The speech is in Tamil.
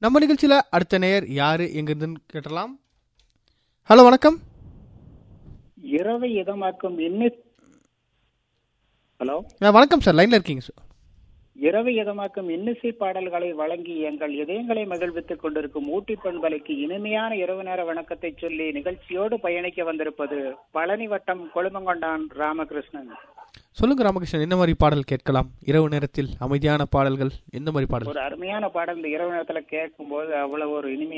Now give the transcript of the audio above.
நம்ம நிகழ்ச்சியில் அடுத்த நேயர் யாரு எங்கிருந்துன்னு கேட்டலாம் ஹலோ வணக்கம் இரவை இதமாக்கும் இன்னி ஹலோ ஆ, வணக்கம் சார் லைனில் இருக்கீங்க சார் இரவை இதமாக்கும் இன்னிசை பாடல்களை வழங்கி எங்கள் இதயங்களை மகிழ்வித்துக் கொண்டிருக்கும் ஊட்டி பண்பலைக்கு இனிமையான இரவு நேர வணக்கத்தை சொல்லி நிகழ்ச்சியோடு பயணிக்க வந்திருப்பது பழனி வட்டம் கொழுமங்கொண்டான் ராமகிருஷ்ணன் சொல்லுங்க ராமகிருஷ்ணன் என்ன மாதிரி பாடல் கேட்கலாம் இரவு நேரத்தில் அமைதியான பாடல்கள் எந்த மாதிரி பாடல் ஒரு அருமையான பாடல் இந்த இரவு நேரத்துல கேட்கும்போது அவ்வளவு ஒரு இனிமை